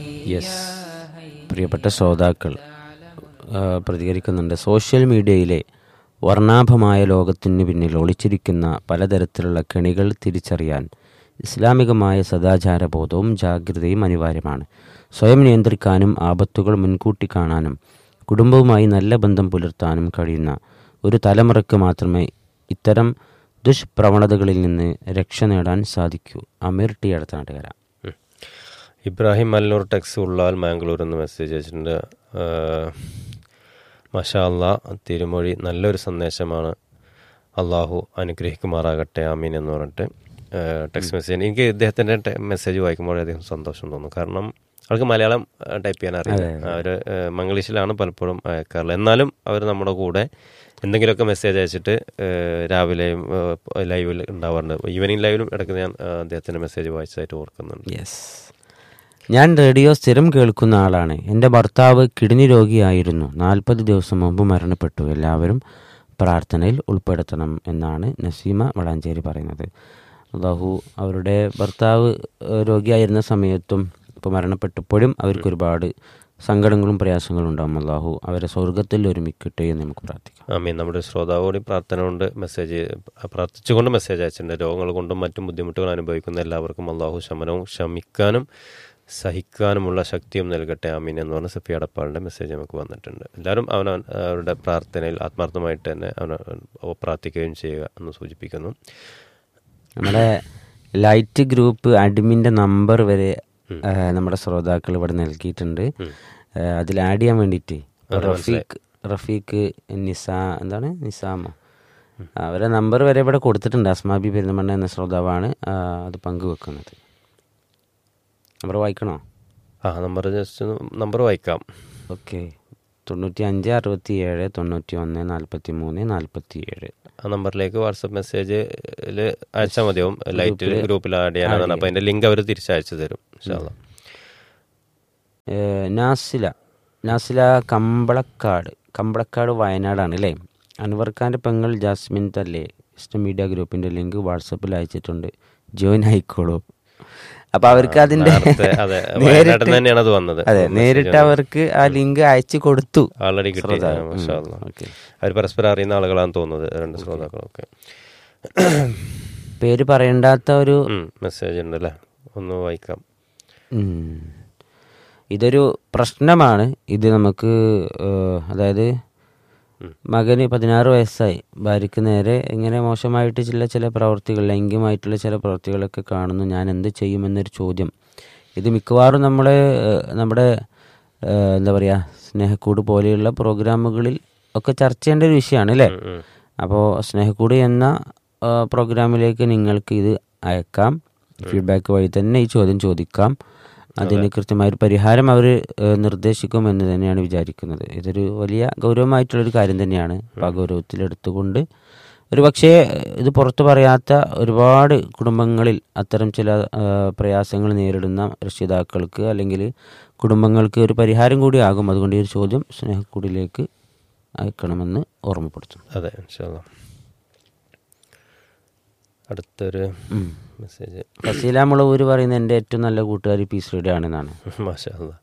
Yes പ്രിയപ്പെട്ട ശ്രോതാക്കൾ ആ, പ്രതികരിക്കുന്നുണ്ട് സോഷ്യൽ മീഡിയയിലെ വർണ്ണാഭമായ ലോകത്തിന് പിന്നിൽ ഒളിച്ചിരിക്കുന്ന പലതരത്തിലുള്ള കെണികൾ തിരിച്ചറിയാൻ ഇസ്ലാമികമായ സദാചാരബോധവും ജാഗ്രതയും അനിവാര്യമാണ് സ്വയം നിയന്ത്രിക്കാനും ആപത്തുകൾ മുൻകൂട്ടി കാണാനും കുടുംബവുമായി നല്ല ബന്ധം പുലർത്താനും കഴിയുന്ന ഒരു തലമുറയ്ക്ക് മാത്രമേ ഇത്തരം ദുഷ്പ്രവണതകളിൽ നിന്ന് രക്ഷ നേടാൻ സാധിക്കൂ അമീർ ടി അടുത്ത നാട്ടുകാര ഉം. ഇബ്രാഹിം മല്ലൂർ ടെക്സ് ഉള്ളാൽ മാംഗ്ലൂർ എന്ന് മെസ്സേജ് അയച്ചിട്ടുണ്ട് മഷാ അള്ളാ തിരുമൊഴി നല്ലൊരു സന്ദേശമാണ് അള്ളാഹു അനുഗ്രഹിക്കുമാറാകട്ടെ ആമീൻ എന്ന് പറഞ്ഞിട്ട് ടെക്സ്റ്റ് മെസ്സേജ് എനിക്ക് ഇദ്ദേഹത്തിൻ്റെ മെസ്സേജ് വായിക്കുമ്പോൾ അധികം സന്തോഷം തോന്നുന്നു കാരണം അവർക്ക് മലയാളം ടൈപ്പ് ചെയ്യാൻ അറിയില്ല അവർ മംഗ്ലീഷിലാണ് പലപ്പോഴും അയക്കാറുള്ളത് എന്നാലും അവർ നമ്മുടെ കൂടെ എന്തെങ്കിലുമൊക്കെ മെസ്സേജ് അയച്ചിട്ട് ഏഹ്, രാവിലെയും ഏഹ്, ലൈവിൽ ഉണ്ടാവാറുണ്ട് ഈവനിങ് ലൈവിലും ഇടയ്ക്ക് ഞാൻ ഏഹ്, അദ്ദേഹത്തിൻ്റെ മെസ്സേജ് വായിച്ചതായിട്ട് ഓർക്കുന്നുണ്ട് യെസ് ഞാൻ റേഡിയോ സ്ഥിരം കേൾക്കുന്ന ആളാണ് എൻ്റെ ഭർത്താവ് കിഡ്നി രോഗിയായിരുന്നു നാൽപ്പത് ദിവസം മുമ്പ് മരണപ്പെട്ടു എല്ലാവരും പ്രാർത്ഥനയിൽ ഉൾപ്പെടുത്തണം എന്നാണ് നസീമ വളാഞ്ചേരി പറയുന്നത് അള്ളാഹു അവരുടെ ഭർത്താവ് ഏഹ്, രോഗിയായിരുന്ന സമയത്തും ഇപ്പോൾ മരണപ്പെട്ടപ്പോഴും അവർക്ക് ഒരുപാട് സങ്കടങ്ങളും പ്രയാസങ്ങളും ഉണ്ടാകും അള്ളാഹു അവരെ സ്വർഗത്തിൽ ഒരുമിക്കട്ടെ എന്ന് നമുക്ക് പ്രാർത്ഥിക്കാം ആമീൻ നമ്മുടെ ശ്രോതാവോട് പ്രാർത്ഥന കൊണ്ട് മെസ്സേജ് പ്രാർത്ഥിച്ചുകൊണ്ട് മെസ്സേജ് അയച്ചിട്ടുണ്ട് രോഗങ്ങൾ കൊണ്ടും മറ്റും ബുദ്ധിമുട്ടുകൾ അനുഭവിക്കുന്ന എല്ലാവർക്കും അള്ളാഹു ശമനവും ക്ഷമിക്കാനും സഹിക്കാനുമുള്ള ശക്തിയും നൽകട്ടെ ആമീൻ എന്ന് പറഞ്ഞ സഫി അടപ്പാളിൻ്റെ മെസ്സേജ് നമുക്ക് വന്നിട്ടുണ്ട് എല്ലാവരും അവൻ അവരുടെ പ്രാർത്ഥനയിൽ ആത്മാർത്ഥമായിട്ട് തന്നെ അവൻ പ്രാർത്ഥിക്കുകയും ചെയ്യുക എന്ന് സൂചിപ്പിക്കുന്നു നമ്മുടെ ലൈറ്റ് ഗ്രൂപ്പ് അഡ്മിൻ്റെ നമ്പർ വരെ ആ, നമ്മുടെ ശ്രോതാക്കൾ ഇവിടെ നൽകിയിട്ടുണ്ട് ആ, അതിൽ ആഡ് ചെയ്യാൻ വേണ്ടിയിട്ട് റഫീഖ് റഫീഖ് നിസാ എന്താണ് നിസാമോ അവരെ നമ്പർ വരെ ഇവിടെ കൊടുത്തിട്ടുണ്ട് അസ്മാബി പെരുന്തമണ്ണ എന്ന ശ്രോതാവാണ് ആ, അത് പങ്കുവെക്കുന്നത് നമ്പർ വായിക്കണോ ആ നമ്പർ ജസ്റ്റ് നമ്പർ വായിക്കാം ഓക്കെ തൊണ്ണൂറ്റി അഞ്ച് അറുപത്തി ഏഴ് തൊണ്ണൂറ്റി ഒന്ന് നാൽപ്പത്തി മൂന്ന് നാൽപ്പത്തി ഏഴ് ആ നമ്പറിലേക്ക് വാട്സപ്പ് മെസ്സേജിൽ അയച്ചാൽ മതിയാവും ലൈറ്റിൽ ഗ്രൂപ്പിൽ ആഡ് ചെയ്യാനാണ് അപ്പോൾ അതിൻ്റെ ലിങ്ക് അവർ തിരിച്ചയച്ചു തരും ഇൻഷാ അള്ളാ. ഏഹ് നാസില നാസില കമ്പളക്കാട് കമ്പളക്കാട് വയനാടാണ് അല്ലേ അൻവർ ഖാൻ്റെ പെങ്ങൾ ജാസ്മിൻ തല്ലേ ഇഷ്ടം മീഡിയ ഗ്രൂപ്പിൻ്റെ ലിങ്ക് വാട്സപ്പിൽ അയച്ചിട്ടുണ്ട് ജോയിൻ ആയിക്കോളൂ അപ്പൊ അവർക്ക് അതിന്റെ നേരത്തെ, അതെ, വയനാട്ടിൽ നിന്ന് തന്നെയാണ് അത് വന്നത്. അതെ മെസ്സേജ് നേരിട്ട് അവർക്ക് ആ ലിങ്ക് അയച്ചു കൊടുത്തു ആൾറെഡി കിട്ടി ശ്രോതാവ്. ആ, മാഷാ അള്ളാ. ഓക്കെ അവർ പരസ്പരം അറിയുന്ന ആളുകളാണ് തോന്നുന്നത് രണ്ട് ശ്രോതാക്കളൊക്കെ പേര് പറയണ്ടാത്ത ഒരു മെസ്സേജ് ഉണ്ട് അല്ലേ ഒന്ന് വായിക്കാം ഉം. ഇതൊരു പ്രശ്നമാണ് ഇത് നമുക്ക് ഏഹ്, അതായത് മകന് പതിനാറ് വയസ്സായി ഭാര്യയ്ക്ക് നേരെ ഇങ്ങനെ മോശമായിട്ട് ചില ചില പ്രവർത്തികൾ ലൈംഗികമായിട്ടുള്ള ചില പ്രവർത്തികളൊക്കെ കാണുന്നു ഞാൻ എന്ത് ചെയ്യുമെന്നൊരു ചോദ്യം ഇത് മിക്കവാറും നമ്മളെ ഏഹ്, നമ്മുടെ ഏഹ്, എന്താ പറയുക സ്നേഹക്കൂട് പോലെയുള്ള പ്രോഗ്രാമുകളിൽ ഒക്കെ ചർച്ച ചെയ്യേണ്ട ഒരു വിഷയമാണ് അല്ലേ അപ്പോൾ സ്നേഹക്കൂട് എന്ന ആ, പ്രോഗ്രാമിലേക്ക് നിങ്ങൾക്ക് ഇത് അയക്കാം ഫീഡ്ബാക്ക് വഴി തന്നെ ഈ ചോദ്യം ചോദിക്കാം അതിന് കൃത്യമായൊരു പരിഹാരം അവർ നിർദ്ദേശിക്കും എന്ന് തന്നെയാണ് വിചാരിക്കുന്നത് ഇതൊരു വലിയ ഗൗരവമായിട്ടുള്ളൊരു കാര്യം തന്നെയാണ് അപ്പോൾ ആ ഗൗരവത്തിലെടുത്തുകൊണ്ട് ഒരു പക്ഷേ ഇത് പുറത്തു പറയാത്ത ഒരുപാട് കുടുംബങ്ങളിൽ അത്തരം ചില ആ, പ്രയാസങ്ങൾ നേരിടുന്ന രക്ഷിതാക്കൾക്ക് അല്ലെങ്കിൽ കുടുംബങ്ങൾക്ക് ഒരു പരിഹാരം കൂടിയാകും അതുകൊണ്ട് ഈ ഒരു ചോദ്യം സ്നേഹക്കൂടിലേക്ക് അയക്കണമെന്ന് ഓർമ്മപ്പെടുത്തുന്നു അതെ ഇൻഷാ അള്ളാ. അടുത്തൊരു മെസ്സേജ് ഫസീല മുളവൂര് പറയുന്ന എൻ്റെ ഏറ്റവും നല്ല കൂട്ടുകാരി പി ശ്രീയുടെ ആണെന്നാണ് മാഷാ അള്ളാ.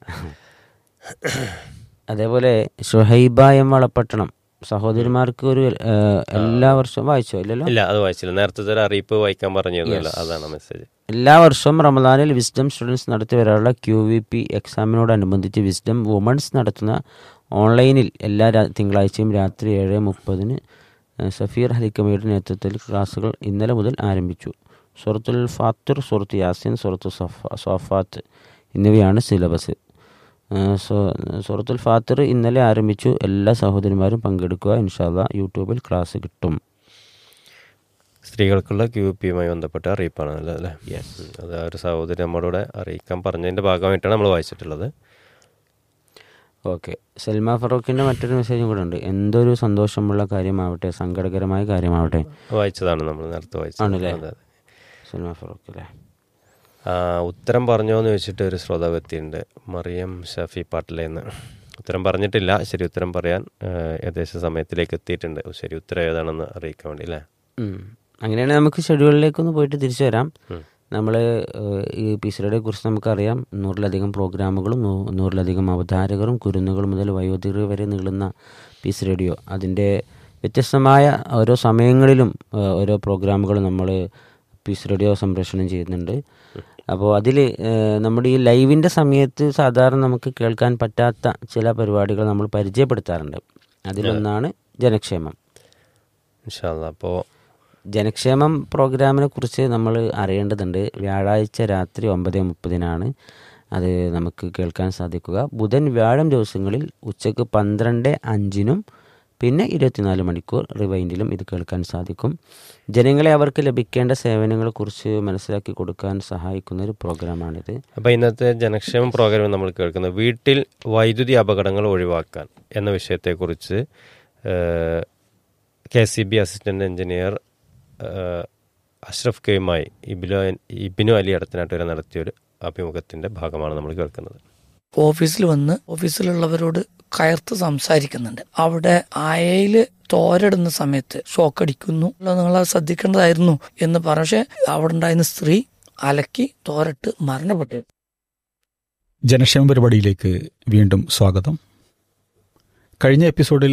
അതേപോലെ ഷുഹൈബ എം വളപ്പട്ടണം സഹോദരിമാർക്ക് ഒരു ആ, എല്ലാ വർഷവും വായിച്ചോ ഇല്ലല്ലോ ഇല്ല അത് വായിച്ചില്ല നേരത്തെ ഒരു അറിയിപ്പ് വായിക്കാൻ പറഞ്ഞിരുന്നല്ലോ അതാണ് മെസ്സേജ് എല്ലാ വർഷവും റമദാനിൽ വിസ്ഡം സ്റ്റുഡൻസ് നടത്തി വരാനുള്ള ക്യു വി പി എക്സാമിനോടനുബന്ധിച്ച് വിസ്ഡം വുമൺസ് നടത്തുന്ന ഓൺലൈനിൽ എല്ലാ രാ- തിങ്കളാഴ്ചയും രാത്രി ഏഴ് മുപ്പതിന് സഫീർ ഹലിക്കമയുടെ നേതൃത്വത്തിൽ ക്ലാസുകൾ ഇന്നലെ മുതൽ ആരംഭിച്ചു സുറത്തുൽ ഫാത്തിർ സുറത്ത് യാസിൻ സുറത്ത് സഫ സോഫാത്ത് എന്നിവയാണ് സിലബസ് സുറത്തുൽ ഫാത്തിർ ഇന്നലെ ആരംഭിച്ചു എല്ലാ സഹോദരിമാരും പങ്കെടുക്കുക ഇൻഷാല്ല യൂട്യൂബിൽ ക്ലാസ് കിട്ടും സ്ത്രീകൾക്കുള്ള ക്യു പിയുമായി ബന്ധപ്പെട്ട അറിയിപ്പാണ് അല്ലേ അല്ലേ ഉം. അത് ആ ഒരു സഹോദരി നമ്മളോട് അറിയിക്കാൻ പറഞ്ഞതിൻ്റെ ഭാഗമായിട്ടാണ് നമ്മൾ വായിച്ചിട്ടുള്ളത് ഓക്കെ സൽമാ ഫറൂഖിൻ്റെ മറ്റൊരു മെസ്സേജും കൂടെ ഉണ്ട് എന്തൊരു സന്തോഷമുള്ള കാര്യമാവട്ടെ സങ്കടകരമായ കാര്യമാവട്ടെ വായിച്ചതാണ് നമ്മൾ നേരത്തെ വായിച്ചത് ആണല്ലേ? അതെ, അതെ. സൽമാ ഫറൂഖ് അല്ലേ ആ, ഉത്തരം പറഞ്ഞോ എന്ന് ചോദിച്ചിട്ട് ഒരു ശ്രോതാവ് എത്തിയിട്ടുണ്ട് മറിയം ഷഫി പാട്ടിലേന്ന് ഉത്തരം പറഞ്ഞിട്ടില്ല ശരി ഉത്തരം പറയാൻ ആ, ഏകദേശം സമയത്തിലേക്ക് എത്തിയിട്ടുണ്ട് ശരി ഉത്തരം ഏതാണെന്ന് അറിയിക്കാൻ വേണ്ടി അല്ലേ ഉം. അങ്ങനെയാണെങ്കിൽ നമുക്ക് ഷെഡ്യൂളിലേക്കൊന്ന് പോയിട്ട് തിരിച്ചു വരാം നമ്മൾ ഈ പിസിലയെ കുറിച്ച് നമുക്കറിയാം നൂറിലധികം പ്രോഗ്രാമുകളും നൂ- നൂറിലധികം അവതാരകരും കുരുന്നുകൾ മുതൽ വയോധികർ വരെ നീളുന്ന പീസ് റേഡിയോ അതിൻ്റെ വ്യത്യസ്തമായ ഓരോ സമയങ്ങളിലും ഏഹ്, ഓരോ പ്രോഗ്രാമുകൾ നമ്മൾ പീസ് റേഡിയോ സംപ്രേഷണം ചെയ്യുന്നുണ്ട് അപ്പോൾ അതിൽ നമ്മുടെ ഈ ലൈവിൻ്റെ സമയത്ത് സാധാരണ നമുക്ക് കേൾക്കാൻ പറ്റാത്ത ചില പരിപാടികൾ നമ്മൾ പരിചയപ്പെടുത്താറുണ്ട് അതിലൊന്നാണ് ജനക്ഷേമം ഇൻഷാല്ല അപ്പോൾ ജനക്ഷേമം പ്രോഗ്രാമിനെ കുറിച്ച് നമ്മൾ അറിയേണ്ടതുണ്ട് വ്യാഴാഴ്ച രാത്രി ഒമ്പത് മുപ്പതിനാണ് അത് നമുക്ക് കേൾക്കാൻ സാധിക്കുക ബുധൻ വ്യാഴം ദിവസങ്ങളിൽ ഉച്ചയ്ക്ക് പന്ത്രണ്ട് അഞ്ചിനും പിന്നെ ഇരുപത്തിനാല് മണിക്കൂർ റിവൈൻഡിലും ഇത് കേൾക്കാൻ സാധിക്കും ജനങ്ങളെ അവർക്ക് ലഭിക്കേണ്ട സേവനങ്ങളെക്കുറിച്ച് മനസ്സിലാക്കി കൊടുക്കാൻ സഹായിക്കുന്ന ഒരു പ്രോഗ്രാമാണിത് അപ്പോൾ ഇന്നത്തെ ജനക്ഷേമ പ്രോഗ്രാമിൽ നമ്മൾ കേൾക്കുന്നത് വീട്ടിൽ വൈദ്യുതി അപകടങ്ങൾ ഒഴിവാക്കാൻ എന്ന വിഷയത്തെക്കുറിച്ച് K C B assistant engineer ഏഹ്, അഷ്റഫ് കെയുമായി ഇബിലോ ഇബിനു അലി അടത്തനാട്ടുവരെ നടത്തിയൊരു അഭിമുഖത്തിന്റെ ഭാഗമാണ് നമ്മൾ കേൾക്കുന്നത് ഓഫീസിൽ വന്ന് ഓഫീസിലുള്ളവരോട് കയർത്ത് സംസാരിക്കുന്നുണ്ട് അവിടെ ആയയില് തോരടുന്ന സമയത്ത് ഷോക്ക് അടിക്കുന്നു നിങ്ങൾ ശ്രദ്ധിക്കേണ്ടതായിരുന്നു എന്ന് പറഞ്ഞു പക്ഷെ അവിടെ ഉണ്ടായിരുന്ന സ്ത്രീ അലക്കി തോരട്ട് മരണപ്പെട്ടു ജനക്ഷേമ പരിപാടിയിലേക്ക് വീണ്ടും സ്വാഗതം കഴിഞ്ഞ എപ്പിസോഡിൽ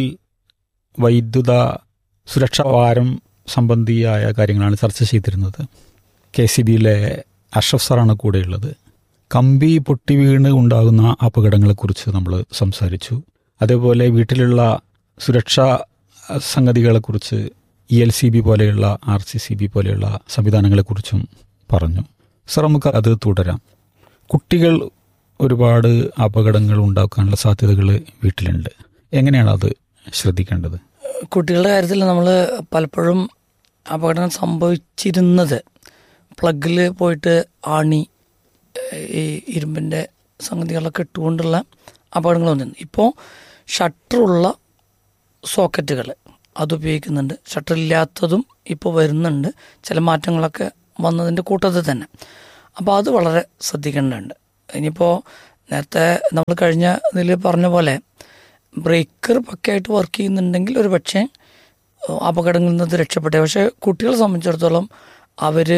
വൈദ്യുത സുരക്ഷാ വാരം സംബന്ധിയായ കാര്യങ്ങളാണ് ചർച്ച ചെയ്തിരുന്നത് കെ സി ബിയിലെ അഷ്റഫ് സാറാണ് കൂടെയുള്ളത് കമ്പി പൊട്ടി വീണ് ഉണ്ടാകുന്ന അപകടങ്ങളെക്കുറിച്ച് നമ്മൾ സംസാരിച്ചു അതേപോലെ വീട്ടിലുള്ള സുരക്ഷാ സംഗതികളെക്കുറിച്ച് ഇ എൽ സി ബി പോലെയുള്ള ആർ സി സി ബി പോലെയുള്ള സംവിധാനങ്ങളെക്കുറിച്ചും പറഞ്ഞു സർ നമുക്ക് അത് തുടരാം കുട്ടികൾ ഒരുപാട് അപകടങ്ങൾ ഉണ്ടാക്കാനുള്ള സാധ്യതകൾ വീട്ടിലുണ്ട് എങ്ങനെയാണ് അത് ശ്രദ്ധിക്കേണ്ടത് കുട്ടികളുടെ കാര്യത്തിൽ നമ്മൾ പലപ്പോഴും അപകടം സംഭവിച്ചിരുന്നത് പ്ലഗിൽ പോയിട്ട് ആണി ഏഹ്, ഈ ഇരുമ്പിൻ്റെ സംഗതികളൊക്കെ ഇട്ടുകൊണ്ടുള്ള അപകടങ്ങൾ വന്നിരുന്നു ഇപ്പോൾ ഷട്ടറുള്ള സോക്കറ്റുകൾ അത് ഉപയോഗിക്കുന്നുണ്ട് ഷട്ടർ ഇല്ലാത്തതും ഇപ്പോൾ വരുന്നുണ്ട് ചില മാറ്റങ്ങളൊക്കെ വന്നതിൻ്റെ കൂട്ടത്തിൽ തന്നെ അപ്പോൾ അത് വളരെ ശ്രദ്ധിക്കേണ്ടതുണ്ട് ഇനിയിപ്പോൾ നേരത്തെ നമ്മൾ കഴിഞ്ഞ ഇതിൽ പറഞ്ഞ പോലെ ബ്രേക്കർ പക്കയായിട്ട് വർക്ക് ചെയ്യുന്നുണ്ടെങ്കിൽ ഒരു പക്ഷേ അപകടങ്ങളിൽ നിന്ന് രക്ഷപ്പെട്ടെ പക്ഷേ കുട്ടികളെ സംബന്ധിച്ചിടത്തോളം അവർ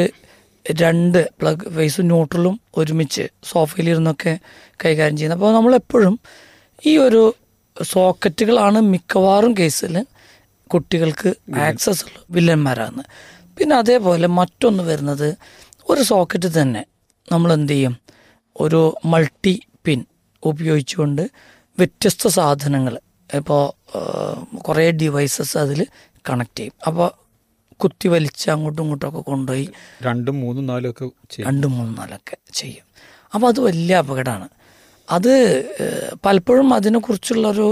രണ്ട് പ്ലഗ് ഫേസും ന്യൂട്രലും ഒരുമിച്ച് സോഫയിലിരുന്നൊക്കെ കൈകാര്യം ചെയ്യുന്നത് അപ്പോൾ നമ്മളെപ്പോഴും ഈ ഒരു സോക്കറ്റുകളാണ് മിക്കവാറും കേസിൽ കുട്ടികൾക്ക് ആക്സസ് ഉള്ള വില്ലന്മാരാണ് പിന്നെ അതേപോലെ മറ്റൊന്ന് വരുന്നത് ഒരു സോക്കറ്റ് തന്നെ നമ്മൾ എന്ത് ചെയ്യും ഒരു മൾട്ടി പിൻ ഉപയോഗിച്ചുകൊണ്ട് വ്യത്യസ്ത സാധനങ്ങൾ ഇപ്പോൾ കുറേ ഡിവൈസസ് അതിൽ കണക്ട് ചെയ്യും അപ്പോൾ കുത്തി വലിച്ച് അങ്ങോട്ടും ഇങ്ങോട്ടും ഒക്കെ കൊണ്ടുപോയി രണ്ടും മൂന്നും നാലും ഒക്കെ രണ്ട് മൂന്ന് നാലൊക്കെ ചെയ്യും അപ്പോൾ അത് വലിയ അപകടമാണ് അത് ഏഹ്, പലപ്പോഴും അതിനെക്കുറിച്ചുള്ളൊരു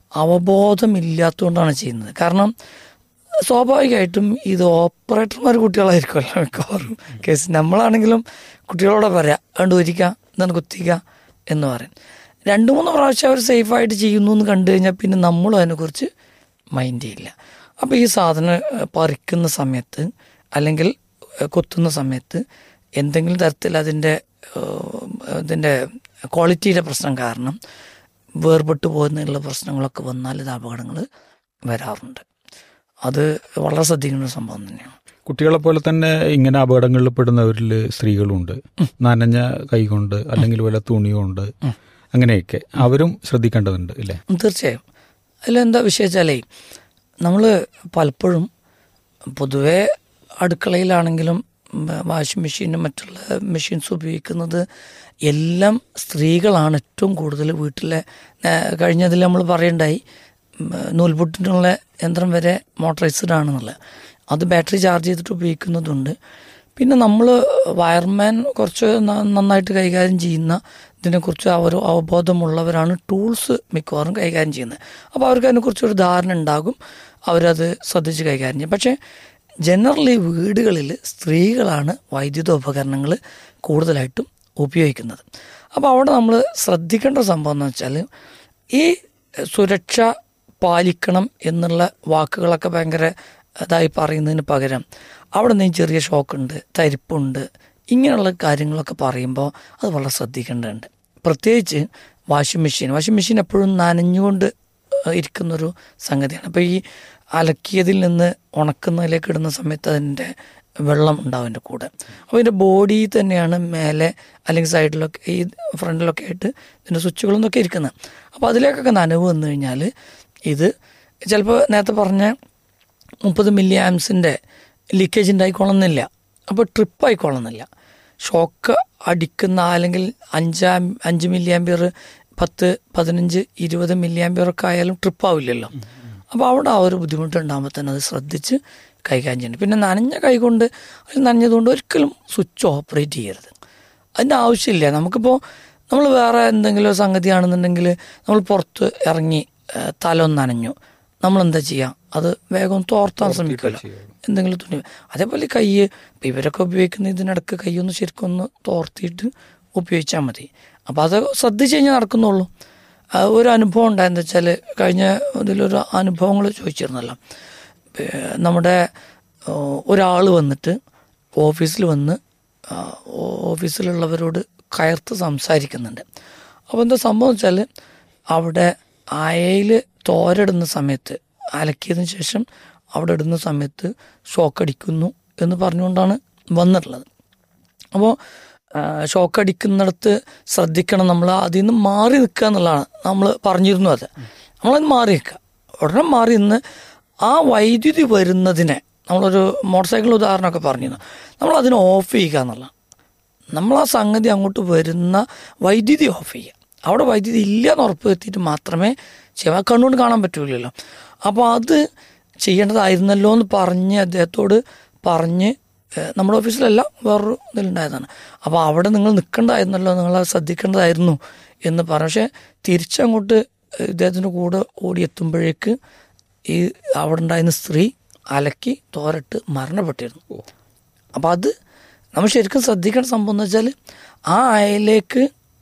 അവബോധമില്ലാത്തതുകൊണ്ടാണ് ചെയ്യുന്നത് കാരണം സ്വാഭാവികമായിട്ടും ഇത് ഓപ്പറേറ്റർമാർ കുട്ടികളായിരിക്കുമല്ലോ മിക്കവാറും കേസ് നമ്മളാണെങ്കിലും കുട്ടികളോട് പറയാം കണ്ടു ഒരിക്കുക എന്താണ് കുത്തിക്കുക എന്ന് പറയും രണ്ട് മൂന്ന് പ്രാവശ്യം അവർ സേഫായിട്ട് ചെയ്യുന്നു എന്ന് കണ്ടു കഴിഞ്ഞാൽ പിന്നെ നമ്മളും അതിനെക്കുറിച്ച് മൈൻഡ് ചെയ്യില്ല അപ്പോൾ ഈ സാധനം ഏഹ്, പറിക്കുന്ന സമയത്ത് അല്ലെങ്കിൽ ഏഹ്, കൊത്തുന്ന സമയത്ത് എന്തെങ്കിലും തരത്തിൽ അതിൻ്റെ ഏഹ്, ഇതിൻ്റെ ക്വാളിറ്റിയുടെ പ്രശ്നം കാരണം വേർപെട്ട് പോകുന്നതിനുള്ള പ്രശ്നങ്ങളൊക്കെ വന്നാൽ ഇത് അപകടങ്ങൾ വരാറുണ്ട് അത് വളരെ ശ്രദ്ധിക്കേണ്ട ഒരു സംഭവം തന്നെയാണ് കുട്ടികളെ പോലെ തന്നെ ഇങ്ങനെ അപകടങ്ങളിൽ പെടുന്നവരിൽ സ്ത്രീകളുണ്ട് നനഞ്ഞ കൈകൊണ്ട് അല്ലെങ്കിൽ വല്ല തുണിയുണ്ട് അങ്ങനെയൊക്കെ അവരും ശ്രദ്ധിക്കേണ്ടതുണ്ട് ഇല്ലേ തീർച്ചയായും അതിലെന്താ വിഷയിച്ചാലേ നമ്മൾ പലപ്പോഴും പൊതുവെ അടുക്കളയിലാണെങ്കിലും വാഷിംഗ് മെഷീനും മറ്റുള്ള മെഷീൻസ് ഉപയോഗിക്കുന്നത് എല്ലാം സ്ത്രീകളാണ് ഏറ്റവും കൂടുതൽ വീട്ടിലെ നേ- കഴിഞ്ഞതിൽ നമ്മൾ പറയണ്ടായി ഉം, നൂൽപുട്ടിനുള്ള യന്ത്രം വരെ മോട്ടറൈസ്ഡ് ആണെന്നുള്ളത് അത് ബാറ്ററി ചാർജ് ചെയ്തിട്ട് ഉപയോഗിക്കുന്നതുണ്ട് പിന്നെ നമ്മൾ വയർമാൻ കുറച്ച് ന- നന്നായിട്ട് കൈകാര്യം ചെയ്യുന്ന ഇതിനെക്കുറിച്ച് അവർ അവബോധമുള്ളവരാണ് ടൂൾസ് മിക്കവാറും കൈകാര്യം ചെയ്യുന്നത് അപ്പോൾ അവർക്ക് അതിനെക്കുറിച്ചൊരു ധാരണ ഉണ്ടാകും അവരത് ശ്രദ്ധിച്ച് കൈകാര്യം ചെയ്യും പക്ഷേ ജനറലി വീടുകളിൽ സ്ത്രീകളാണ് വൈദ്യുത ഉപകരണങ്ങൾ കൂടുതലായിട്ടും ഉപയോഗിക്കുന്നത് അപ്പോൾ അവിടെ നമ്മൾ ശ്രദ്ധിക്കേണ്ട സംഭവം എന്ന് വെച്ചാൽ ഈ സുരക്ഷ പാലിക്കണം എന്നുള്ള വാക്കുകളൊക്കെ ഭയങ്കര ഇതായി പറയുന്നതിന് പകരം അവിടെ നിന്ന് ചെറിയ ഷോക്കുണ്ട് തരിപ്പുണ്ട് ഇങ്ങനെയുള്ള കാര്യങ്ങളൊക്കെ പറയുമ്പോൾ അത് വളരെ ശ്രദ്ധിക്കേണ്ടതുണ്ട് പ്രത്യേകിച്ച് വാഷിംഗ് മെഷീൻ വാഷിംഗ് മെഷീൻ എപ്പോഴും നനഞ്ഞുകൊണ്ട് ഏഹ് ഇരിക്കുന്നൊരു സംഗതിയാണ് അപ്പോൾ ഈ അലക്കിയതിൽ നിന്ന് ഉണക്കുന്നതിലേക്ക് ഇടുന്ന സമയത്ത് അതിൻ്റെ വെള്ളം ഉണ്ടാവും എൻ്റെ കൂടെ അപ്പോൾ ഇതിൻ്റെ ബോഡി തന്നെയാണ് മേലെ അല്ലെങ്കിൽ സൈഡിലൊക്കെ ഈ ഫ്രണ്ടിലൊക്കെ ആയിട്ട് ഇതിൻ്റെ സ്വിച്ചുകളും ഇതൊക്കെ ഇരിക്കുന്നത് അപ്പോൾ അതിലേക്കൊക്കെ നനവ് വന്നു കഴിഞ്ഞാൽ ഇത് ചിലപ്പോൾ നേരത്തെ പറഞ്ഞ മുപ്പത് മില്ലി ആംസിൻ്റെ ലീക്കേജ് ഉണ്ടായിക്കൊള്ളുന്നില്ല അപ്പോൾ ട്രിപ്പ് ആയിക്കൊള്ളുന്നില്ല ഷോക്ക് അടിക്കുന്ന അല്ലെങ്കിൽ അഞ്ചാം അഞ്ച് മില്ലി ആംബിയർ പത്ത് പതിനഞ്ച് ഇരുപത് മില്ലി ആംബിയർ ഒക്കെ ആയാലും ട്രിപ്പ് ആവില്ലല്ലോ അപ്പോൾ അവിടെ ആ ഒരു ബുദ്ധിമുട്ട് ഉണ്ടാകുമ്പോൾ തന്നെ അത് ശ്രദ്ധിച്ച് കൈകാര്യം ചെയ്യണം പിന്നെ നനഞ്ഞ കൈ കൊണ്ട് അല്ലെങ്കിൽ നനഞ്ഞതുകൊണ്ട് ഒരിക്കലും സ്വിച്ച് ഓപ്പറേറ്റ് ചെയ്യരുത് അതിൻ്റെ ആവശ്യമില്ല നമുക്കിപ്പോൾ നമ്മൾ വേറെ എന്തെങ്കിലും സംഗതിയാണെന്നുണ്ടെങ്കിൽ നമ്മൾ പുറത്ത് ഇറങ്ങി ഏഹ്, തല ഒന്ന് നനഞ്ഞു നമ്മൾ എന്താ ചെയ്യുക അത് വേഗം തോർത്താൻ ശ്രമിക്കുമല്ലോ എന്തെങ്കിലും തുണി അതേപോലെ കൈ ഇപ്പം ഇവരൊക്കെ ഉപയോഗിക്കുന്ന ഇതിനിടക്ക് കൈ ഒന്ന് ശരിക്കും ഒന്ന് തോർത്തിയിട്ട് ഉപയോഗിച്ചാൽ മതി അപ്പോൾ അത് ശ്രദ്ധിച്ച് കഴിഞ്ഞാൽ നടക്കുന്നുള്ളൂ ആ, ഒരു അനുഭവം ഉണ്ടായെന്ന് വെച്ചാൽ കഴിഞ്ഞ ഇതിലൊരു അനുഭവങ്ങൾ ചോദിച്ചിരുന്നല്ലോ ഏഹ്, നമ്മുടെ ഒരാൾ വന്നിട്ട് ഓഫീസിൽ വന്ന് ആ, ഓഫീസിലുള്ളവരോട് കയർത്ത് സംസാരിക്കുന്നുണ്ട് അപ്പോൾ എന്താ സംഭവം വെച്ചാൽ അവിടെ അയയിൽ തോരടുന്ന സമയത്ത് അലക്കിയതിന് ശേഷം അവിടെ ഇടുന്ന സമയത്ത് ഷോക്ക് അടിക്കുന്നു എന്ന് പറഞ്ഞുകൊണ്ടാണ് വന്നിട്ടുള്ളത് അപ്പോൾ ഷോക്ക് അടിക്കുന്നിടത്ത് ശ്രദ്ധിക്കണം നമ്മൾ അതിൽ നിന്ന് മാറി നിൽക്കുക എന്നുള്ളതാണ് നമ്മൾ പറഞ്ഞിരുന്നു അത് നമ്മളത് മാറി നിൽക്കുക ഉടനെ മാറി നിന്ന് ആ വൈദ്യുതി വരുന്നതിനെ നമ്മളൊരു മോട്ടോർ സൈക്കിൾ ഉദാഹരണമൊക്കെ പറഞ്ഞിരുന്നു നമ്മൾ അതിനെ ഓഫ് ചെയ്യുക എന്നുള്ളതാണ് നമ്മൾ ആ സംഗതി അങ്ങോട്ട് വരുന്ന വൈദ്യുതി ഓഫ് ചെയ്യുക അവിടെ വൈദ്യുതി ഇല്ല എന്ന് ഉറപ്പ് വരുത്തിയിട്ട് മാത്രമേ ചെയ്യാൻ കണ്ണുകൊണ്ട് കാണാൻ പറ്റൂലല്ലോ അപ്പോൾ അത് ചെയ്യേണ്ടതായിരുന്നല്ലോ എന്ന് പറഞ്ഞ് അദ്ദേഹത്തോട് പറഞ്ഞ് ഏഹ്, നമ്മുടെ ഓഫീസിലല്ല വേറൊരു ഇതിലുണ്ടായതാണ് അപ്പോൾ അവിടെ നിങ്ങൾ നിൽക്കേണ്ടതായിരുന്നല്ലോ നിങ്ങൾ അത് ശ്രദ്ധിക്കേണ്ടതായിരുന്നു എന്ന് പറഞ്ഞു പക്ഷേ തിരിച്ചങ്ങോട്ട് ഇദ്ദേഹത്തിൻ്റെ കൂടെ ഓടിയെത്തുമ്പോഴേക്ക് ഈ അവിടെ ഉണ്ടായിരുന്ന സ്ത്രീ അലക്കി തോരട്ട് മരണപ്പെട്ടിരുന്നു അപ്പം അത് നമ്മൾ ശരിക്കും ശ്രദ്ധിക്കേണ്ട സംഭവം എന്ന് വെച്ചാൽ ആ അയലേക്ക്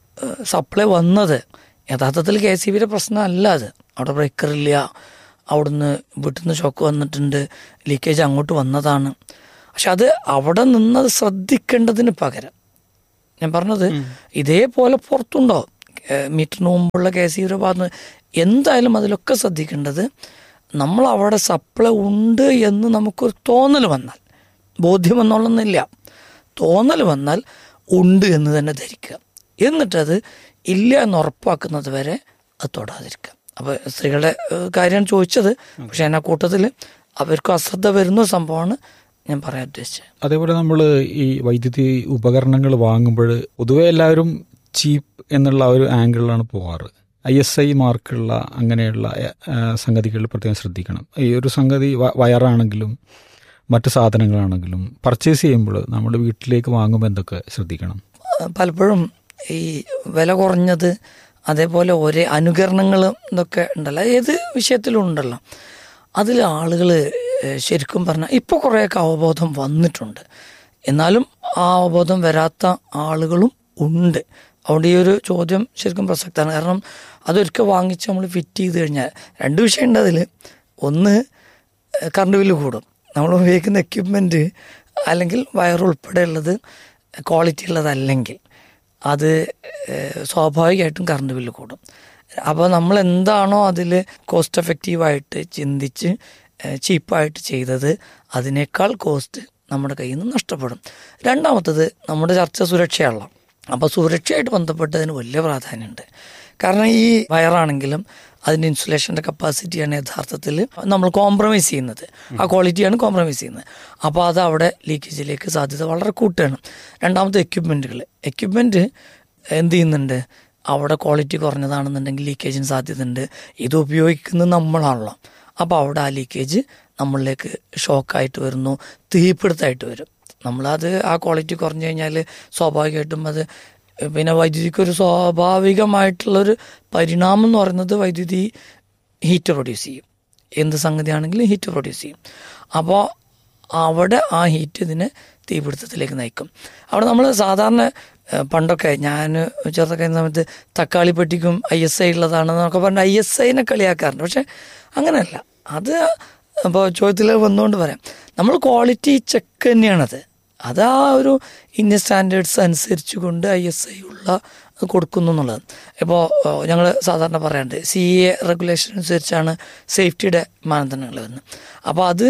സപ്ലൈ വന്നത് യഥാർത്ഥത്തിൽ കെ സി ബിയുടെ പ്രശ്നമല്ല അത് അവിടെ ബ്രേക്കറില്ല അവിടുന്ന് വീട്ടിൽ നിന്ന് ഷോക്ക് വന്നിട്ടുണ്ട് ലീക്കേജ് അങ്ങോട്ട് വന്നതാണ് പക്ഷെ അത് അവിടെ നിന്നത് ശ്രദ്ധിക്കേണ്ടതിന് പകരം ഞാൻ പറഞ്ഞത് ഇതേപോലെ പുറത്തുണ്ടോ ഏഹ് മീറ്ററിന് മുമ്പുള്ള കെ സി ബിയുടെ ഭാഗത്ത് എന്തായാലും അതിലൊക്കെ ശ്രദ്ധിക്കേണ്ടത് നമ്മൾ അവിടെ സപ്ലൈ ഉണ്ട് എന്ന് നമുക്കൊരു തോന്നൽ വന്നാൽ ബോധ്യം എന്നുള്ളൊന്നില്ല തോന്നൽ വന്നാൽ ഉണ്ട് എന്ന് തന്നെ ധരിക്കുക എന്നിട്ടത് ഇല്ല എന്ന് ഉറപ്പാക്കുന്നത് വരെ അത് തൊടാതിരിക്കുക അപ്പോൾ സ്ത്രീകളുടെ ഏഹ്, കാര്യമാണ് ചോദിച്ചത് പക്ഷെ ഞാൻ ആ കൂട്ടത്തിൽ അവർക്ക് അശ്രദ്ധ വരുന്ന സംഭവമാണ് ഞാൻ പറയാൻ ഉദ്ദേശിച്ചത് അതേപോലെ നമ്മൾ ഈ വൈദ്യുതി ഉപകരണങ്ങൾ വാങ്ങുമ്പോൾ പൊതുവെ എല്ലാവരും ചീപ്പ് എന്നുള്ള ഒരു ആംഗിളിലാണ് പോകാറ് ഐ എസ് ഐ മാർക്കുള്ള അങ്ങനെയുള്ള ആ, സംഗതികൾ പ്രത്യേകം ശ്രദ്ധിക്കണം ഈ ഒരു സംഗതി വ- വയറാണെങ്കിലും മറ്റു സാധനങ്ങളാണെങ്കിലും പർച്ചേസ് ചെയ്യുമ്പോൾ നമ്മൾ വീട്ടിലേക്ക് വാങ്ങുമ്പോൾ എന്തൊക്കെ ശ്രദ്ധിക്കണം പലപ്പോഴും ഈ വില കുറഞ്ഞത് അതേപോലെ ഒരേ അനുകരണങ്ങളും ഇതൊക്കെ ഉണ്ടല്ലോ ഏത് വിഷയത്തിലും ഉണ്ടല്ലോ അതിൽ ആളുകൾ ശരിക്കും പറഞ്ഞാൽ ഇപ്പോൾ കുറേയൊക്കെ അവബോധം വന്നിട്ടുണ്ട് എന്നാലും ആ അവബോധം വരാത്ത ആളുകളും ഉണ്ട് അതുകൊണ്ട് ഈ ഒരു ചോദ്യം ശരിക്കും പ്രസക്തമാണ് കാരണം അതൊരിക്കൽ വാങ്ങിച്ച് നമ്മൾ ഫിറ്റ് ചെയ്ത് കഴിഞ്ഞാൽ രണ്ട് വിഷയമുണ്ട് അതിൽ ഒന്ന് കറണ്ട് ബില്ല് കൂടും നമ്മൾ ഉപയോഗിക്കുന്ന എക്യുപ്മെൻറ്റ് അല്ലെങ്കിൽ വയർ ഉൾപ്പെടെയുള്ളത് ക്വാളിറ്റി ഉള്ളതല്ലെങ്കിൽ അത് ഏഹ്, സ്വാഭാവികമായിട്ടും കറണ്ട് ബില്ല് കൂടും അപ്പോൾ നമ്മൾ എന്താണോ അതിൽ കോസ്റ്റ് എഫക്റ്റീവായിട്ട് ചിന്തിച്ച് ചീപ്പായിട്ട് ചെയ്തത് അതിനേക്കാൾ കോസ്റ്റ് നമ്മുടെ കയ്യിൽ നിന്ന് നഷ്ടപ്പെടും രണ്ടാമത്തത് നമ്മുടെ ചർച്ച സുരക്ഷയുള്ള അപ്പോൾ സുരക്ഷയായിട്ട് ബന്ധപ്പെട്ടതിന് വലിയ പ്രാധാന്യമുണ്ട് കാരണം ഈ വയറാണെങ്കിലും അതിൻ്റെ ഇൻസുലേഷൻ്റെ കപ്പാസിറ്റിയാണ് യഥാർത്ഥത്തിൽ നമ്മൾ കോംപ്രമൈസ് ചെയ്യുന്നത് ആ ക്വാളിറ്റിയാണ് കോംപ്രമൈസ് ചെയ്യുന്നത് അപ്പോൾ അത് അവിടെ ലീക്കേജിലേക്ക് സാധ്യത വളരെ കൂട്ടുകയാണ് രണ്ടാമത്തെ എക്യുപ്മെൻറ്റുകൾ എക്യുപ്മെൻറ്റ് എന്ത് ചെയ്യുന്നുണ്ട് അവിടെ ക്വാളിറ്റി കുറഞ്ഞതാണെന്നുണ്ടെങ്കിൽ ലീക്കേജിന് സാധ്യതയുണ്ട് ഇത് ഉപയോഗിക്കുന്നത് നമ്മളാണല്ലോ അപ്പോൾ അവിടെ ആ ലീക്കേജ് നമ്മളിലേക്ക് ഷോക്കായിട്ട് വരുന്നു തീപിടുത്തമായിട്ട് വരും നമ്മളത് ആ ക്വാളിറ്റി കുറഞ്ഞു കഴിഞ്ഞാൽ സ്വാഭാവികമായിട്ടും അത് പിന്നെ വൈദ്യുതിക്ക് ഒരു സ്വാഭാവികമായിട്ടുള്ളൊരു പരിണാമം എന്ന് പറയുന്നത് വൈദ്യുതി ഹീറ്റ് പ്രൊഡ്യൂസ് ചെയ്യും എന്ത് സംഗതിയാണെങ്കിലും ഹീറ്റ് പ്രൊഡ്യൂസ് ചെയ്യും അപ്പോൾ അവിടെ ആ ഹീറ്റ് ഇതിനെ തീപിടുത്തത്തിലേക്ക് നയിക്കും അവിടെ നമ്മൾ സാധാരണ ഏഹ്, പണ്ടൊക്കെ ഞാൻ ചെറുതൊക്കെ ആയിരുന്ന സമയത്ത് തക്കാളി പെട്ടിക്കും ഐ എസ് ഐ ഉള്ളതാണെന്നൊക്കെ പറഞ്ഞ് ഐ എസ് ഐനെ കളിയാക്കാറുണ്ട് പക്ഷെ അങ്ങനെയല്ല അത് അപ്പോൾ ചോദ്യത്തിൽ വന്നുകൊണ്ട് പറയാം നമ്മൾ ക്വാളിറ്റി ചെക്ക് തന്നെയാണത് അത് ആ ഒരു ഇന്ത്യൻ സ്റ്റാൻഡേർഡ്സ് അനുസരിച്ച് കൊണ്ട് ഐ എസ് ഐ ഉള്ള കൊടുക്കുന്നു എന്നുള്ളത് ഇപ്പോൾ ഞങ്ങൾ സാധാരണ പറയാറുണ്ട് സി എ റെഗുലേഷൻ അനുസരിച്ചാണ് സേഫ്റ്റിയുടെ മാനദണ്ഡങ്ങൾ വരുന്നത് അപ്പോൾ അത്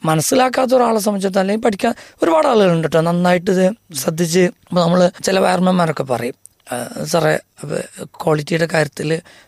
മനസ്സിലാക്കാത്ത ഒരാളെ സംബന്ധിച്ചിടത്തോളം അല്ലെങ്കിൽ പഠിക്കാൻ ഒരുപാട് ആളുകളുണ്ട് കേട്ടോ നന്നായിട്ട് ഇത് ശ്രദ്ധിച്ച് ഇപ്പോൾ നമ്മൾ ചില വയർമാന്മാരൊക്കെ പറയും "ആ, സാറേ ക്വാളിറ്റിയുടെ കാര്യത്തിൽ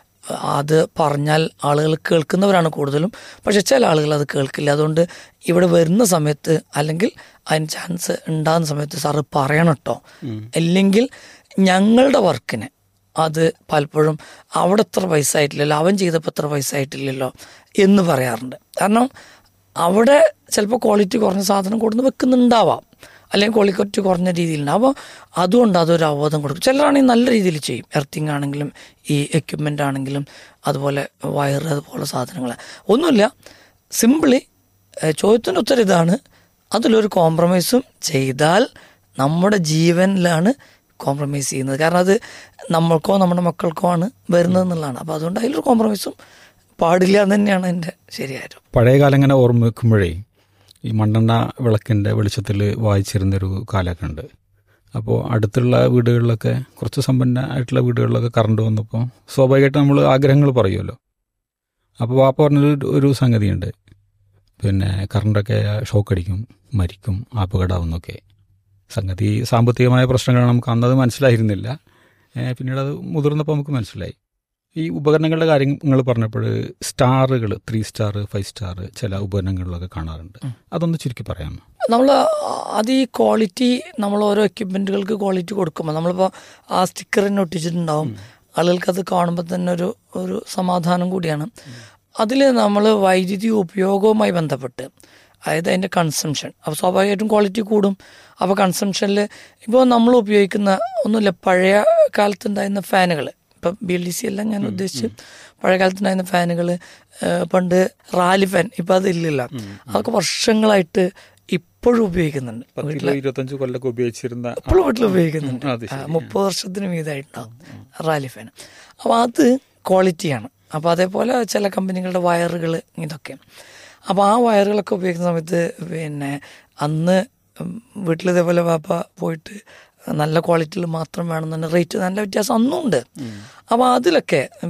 അത് പറഞ്ഞാൽ ആളുകൾ കേൾക്കുന്നവരാണ് കൂടുതലും പക്ഷെ ചില ആളുകൾ അത് കേൾക്കില്ല അതുകൊണ്ട് ഇവിടെ വരുന്ന സമയത്ത് അല്ലെങ്കിൽ അതിന് ചാൻസ് ഉണ്ടാകുന്ന സമയത്ത് സാറ് പറയണം കേട്ടോ അല്ലെങ്കിൽ ഞങ്ങളുടെ വർക്കിന് അത് പലപ്പോഴും അവിടെ എത്ര പൈസ ആയിട്ടില്ലല്ലോ അവൻ ചെയ്തപ്പോൾ എത്ര പൈസ ആയിട്ടില്ലല്ലോ എന്ന് പറയാറുണ്ട് കാരണം അവിടെ ചിലപ്പോൾ ക്വാളിറ്റി കുറഞ്ഞ സാധനം കൊടുന്ന് വെക്കുന്നുണ്ടാവാം അല്ലെങ്കിൽ ക്വാളിറ്റി കുറഞ്ഞ രീതിയിലുണ്ടാവും അപ്പോൾ അതുകൊണ്ട് അതൊരു അവബോധം കൊടുക്കും ചിലരാണെങ്കിൽ നല്ല രീതിയിൽ ചെയ്യും എർത്തിങ് ആണെങ്കിലും ഈ എക്യുപ്മെൻ്റ് ആണെങ്കിലും അതുപോലെ വയർ അതുപോലെ സാധനങ്ങൾ ഒന്നുമില്ല സിമ്പിളി ചോദ്യത്തിൻ്റെ ഉത്തരം ഇതാണ് അതിലൊരു കോംപ്രമൈസും ചെയ്താൽ നമ്മുടെ ജീവനിലാണ് കോംപ്രമൈസ് ചെയ്യുന്നത് കാരണം അത് നമ്മൾക്കോ നമ്മുടെ മക്കൾക്കോ ആണ് വരുന്നത് എന്നുള്ളതാണ് അപ്പോൾ അതുകൊണ്ട് അതിലൊരു കോംപ്രമൈസും പാടില്ല എന്ന് തന്നെയാണ് എൻ്റെ ശരിയായിട്ട് പഴയ കാലം ഇങ്ങനെ ഓർമ്മ വെക്കുമ്പോഴേ ഈ മണ്ണെണ്ണ വിളക്കിൻ്റെ വെളിച്ചത്തിൽ വായിച്ചിരുന്നൊരു കാലമൊക്കെ ഉണ്ട് അപ്പോൾ അടുത്തുള്ള വീടുകളിലൊക്കെ കുറച്ച് സമ്പന്നമായിട്ടുള്ള വീടുകളിലൊക്കെ കറണ്ട് വന്നപ്പോൾ സ്വാഭാവികമായിട്ട് നമ്മൾ ആഗ്രഹങ്ങൾ പറയുമല്ലോ അപ്പോൾ വാപ്പ പറഞ്ഞൊരു ഒരു സംഗതിയുണ്ട് പിന്നെ കറണ്ടൊക്കെ ഷോക്ക് അടിക്കും മരിക്കും അപകടമാവുന്നൊക്കെ സംഗതി സാമ്പത്തികമായ പ്രശ്നങ്ങളാണ് നമുക്ക് അന്നത് മനസ്സിലായിരുന്നില്ല ഏ, പിന്നീട് അത് മുതിർന്നപ്പോൾ നമുക്ക് മനസ്സിലായി ഈ ഉപകരണങ്ങളുടെ കാര്യങ്ങൾ പറഞ്ഞപ്പോൾ സ്റ്റാറുകൾ ത്രീ സ്റ്റാർ ഫൈവ് സ്റ്റാർ ചില ഉപകരണങ്ങളിലൊക്കെ കാണാറുണ്ട് അതൊന്ന് ചുരുക്കി പറയാമോ നമ്മൾ അത് ഈ ക്വാളിറ്റി നമ്മൾ ഓരോ എക്യുപ്മെന്റുകൾക്ക് ക്വാളിറ്റി കൊടുക്കുമ്പോൾ നമ്മളിപ്പോൾ ആ സ്റ്റിക്കർ തന്നെ ഒട്ടിച്ചിട്ടുണ്ടാവും ആളുകൾക്ക് അത് കാണുമ്പോൾ തന്നെ ഒരു ഒരു സമാധാനം കൂടിയാണ് അതിൽ നമ്മൾ വൈദ്യുതി ഉപയോഗവുമായി ബന്ധപ്പെട്ട് അതായത് അതിൻ്റെ കൺസംഷൻ അപ്പോൾ സ്വാഭാവികമായിട്ടും ക്വാളിറ്റി കൂടും അപ്പോൾ കൺസംഷനിൽ ഇപ്പോൾ നമ്മൾ ഉപയോഗിക്കുന്ന ഒന്നുമില്ല പഴയ കാലത്തുണ്ടായിരുന്ന ഫാനുകൾ ഇപ്പം ബി എൽ ഡി സി എല്ലാം ഞാൻ ഉദ്ദേശിച്ച് പഴയ കാലത്തുണ്ടായിരുന്ന ഫാനുകൾ പണ്ട് റാലി ഫാൻ ഇപ്പം അതില്ലല്ലോ അതൊക്കെ വർഷങ്ങളായിട്ട് ഇപ്പോഴും ഉപയോഗിക്കുന്നുണ്ട് വീട്ടിലെ ഇരുപത്തഞ്ച് കൊല്ലൊക്കെ ഉപയോഗിച്ചിരുന്ന ഇപ്പോഴും വീട്ടിൽ ഉപയോഗിക്കുന്നുണ്ട് അത് ആ, മുപ്പത് വർഷത്തിന് മീതായിട്ടുണ്ടാവും റാലി ഫാൻ അപ്പോൾ അത് ക്വാളിറ്റിയാണ് അപ്പോൾ അതേപോലെ ചില കമ്പനികളുടെ വയറുകൾ ഇതൊക്കെ അപ്പോൾ ആ വയറുകളൊക്കെ ഉപയോഗിക്കുന്ന സമയത്ത് പിന്നെ അന്ന് വീട്ടിൽ ഇതേപോലെ വാപ്പ പോയിട്ട് നല്ല ക്വാളിറ്റിയിൽ മാത്രം വേണമെന്നുണ്ട് റേറ്റ് നല്ല വ്യത്യാസം അന്നും ഉണ്ട് അപ്പോൾ അതിലൊക്കെ